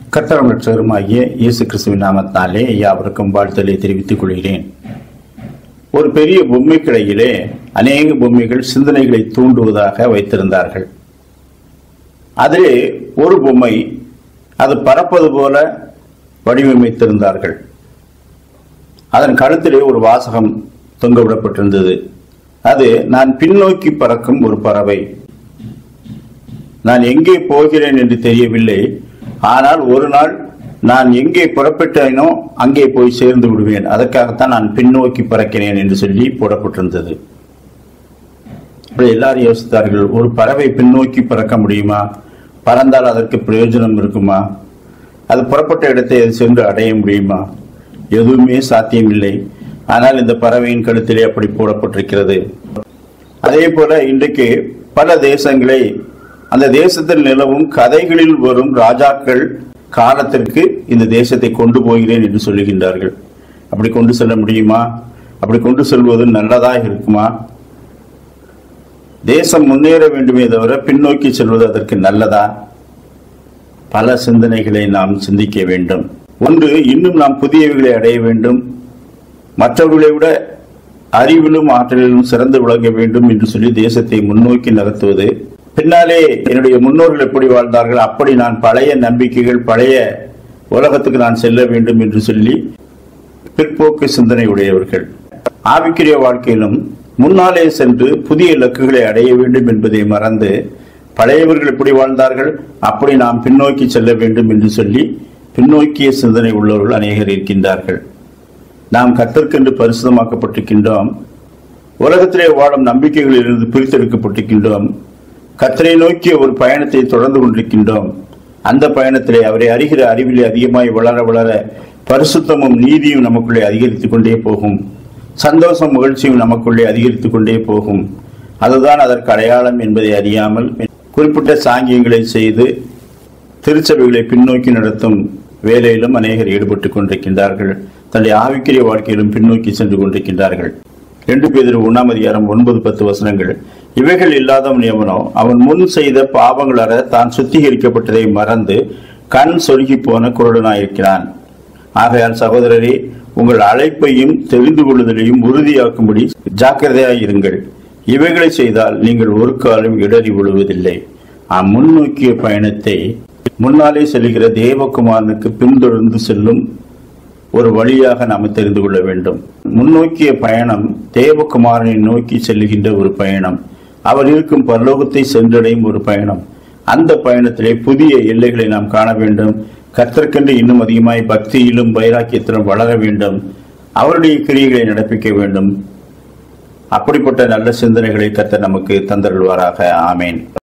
கர்த்தரம் ரட்சகருமாகிய இயேசு கிறிஸ்துவின் நாமத்தாலே யாவருக்கும் வாழ்த்தலை தெரிவித்துக் கொள்கிறேன் ஒரு பெரிய பொம்மை கடையிலே அநேக பொம்மைகள் சிந்தனைகளை தூண்டுவதாக வைத்திருந்தார்கள் அதிலே ஒரு பொம்மை அது பறப்பது போல வடிவமைத்திருந்தார்கள் அதன் கழுத்திலே ஒரு வாசகம் தொங்கவிடப்பட்டிருந்தது அது நான் பின்னோக்கி பறக்கும் ஒரு பறவை நான் எங்கே போகிறேன் என்று தெரியவில்லை ஆனால் ஒரு நாள் நான் எங்கே புறப்பட்டேனோ அங்கே போய் சேர்ந்து விடுவேன் அதற்காகத்தான் நான் பின்னோக்கி பறக்கிறேன் என்று சொல்லி போடப்பட்டிருந்தது அப்படி எல்லாரும் யோசித்தார்கள் ஒரு பறவை பின்னோக்கி பறக்க முடியுமா பறந்தால் அதற்கு பிரயோஜனம் இருக்குமா அது புறப்பட்ட இடத்தை அது சென்று அடைய முடியுமா எதுவுமே சாத்தியமில்லை ஆனால் இந்த பறவையின் கழுத்திலே அப்படி போடப்பட்டிருக்கிறது அதே போல இன்றைக்கு பல தேசங்களை அந்த தேசத்தில் நிலவும் கதைகளில் வரும் ராஜாக்கள் காலத்திற்கு இந்த தேசத்தை கொண்டு போகிறேன் என்று சொல்லுகின்றார்கள் அப்படி கொண்டு செல்ல முடியுமா அப்படி கொண்டு செல்வது நல்லதாக இருக்குமா தேசம் முன்னேற வேண்டுமே தவிர பின்னோக்கி செல்வது அதற்கு நல்லதா பல சிந்தனைகளை நாம் சிந்திக்க வேண்டும் ஒன்று இன்னும் நாம் புதியவைகளை அடைய வேண்டும் மற்றவர்களை விட அறிவிலும் ஆற்றலிலும் சிறந்து விளங்க வேண்டும் என்று சொல்லி தேசத்தை முன்னோக்கி நகர்த்துவது பின்னாலே என்னுடைய முன்னோர்கள் எப்படி வாழ்ந்தார்கள் அப்படி நான் பழைய நம்பிக்கைகள் பழைய உலகத்துக்கு நான் செல்ல வேண்டும் என்று சொல்லி பிற்போக்கு சிந்தனை உடையவர்கள் ஆவிக்குரிய வாழ்க்கையிலும் முன்னாலே சென்று புதிய இலக்குகளை அடைய வேண்டும் என்பதை மறந்து பழையவர்கள் எப்படி வாழ்ந்தார்கள் அப்படி நாம் பின்னோக்கி செல்ல வேண்டும் என்று சொல்லி பின்னோக்கிய சிந்தனை உள்ளவர்கள் அநேகர் இருக்கின்றார்கள் நாம் கத்தற்கென்று பரிசுத்தமாக்கப்பட்டிருக்கின்றோம் உலகத்திலே வாழும் நம்பிக்கைகளிலிருந்து பிரித்தெடுக்கப்பட்டிருக்கின்றோம் கத்தரை நோக்கிய ஒரு பயணத்தை தொடர்ந்து கொண்டிருக்கின்றோம் அந்த பயணத்திலே அவரை அறிகிற அறிவிலே அதிகமாய் வளர வளர பரிசுத்தமும் நீதியும் நமக்குள்ளே அதிகரித்துக் கொண்டே போகும் சந்தோஷம் மகிழ்ச்சியும் நமக்குள்ளே அதிகரித்துக் கொண்டே போகும் அதுதான் அதற்கு அடையாளம் என்பதை அறியாமல் குறிப்பிட்ட சாங்கியங்களை செய்து திருச்சபைகளை பின்னோக்கி நடத்தும் வேலையிலும் அநேகர் ஈடுபட்டுக் கொண்டிருக்கின்றார்கள் தன்னுடைய ஆவிக்குரிய வாழ்க்கையிலும் பின்னோக்கி சென்று கொண்டிருக்கின்றார்கள் ரெண்டு பேர் ஒன்னாம் அதிகாரம் ஒன்பது பத்து வசனங்கள் இவைகள் இல்லாதவன் எவனோ அவன் முன் செய்த பாவங்கள் அற தான் சுத்திகரிக்கப்பட்டதை மறந்து கண் சொருகி போன குருடனாயிருக்கிறான் ஆகையால் சகோதரரே உங்கள் அழைப்பையும் தெரிந்து கொள்ளுதலையும் உறுதியாக்கும்படி ஜாக்கிரதையாயிருங்கள் இவைகளை செய்தால் நீங்கள் ஒரு காலம் இடறி விழுவதில்லை ஆம் முன்னோக்கிய பயணத்தை முன்னாலே செல்கிற தேவகுமாரனுக்கு பின்தொடர்ந்து செல்லும் ஒரு வழியாக நாம் தெரிந்து கொள்ள வேண்டும் முன்னோக்கிய பயணம் தேவகுமாரனை நோக்கி செல்லுகின்ற ஒரு பயணம் அவர் இருக்கும் பரலோகத்தை சென்றடையும் ஒரு பயணம் அந்த பயணத்திலே புதிய எல்லைகளை நாம் காண வேண்டும் கர்த்தர்க்கென்று இன்னும் அதிகமாய் பக்தியிலும் வைராக்கியத்திலும் வளர வேண்டும் அவருடைய கிரியைகளை நடப்பிக்க வேண்டும் அப்படிப்பட்ட நல்ல சிந்தனைகளை கர்த்தர் நமக்கு தந்தருள்வாராக ஆமேன்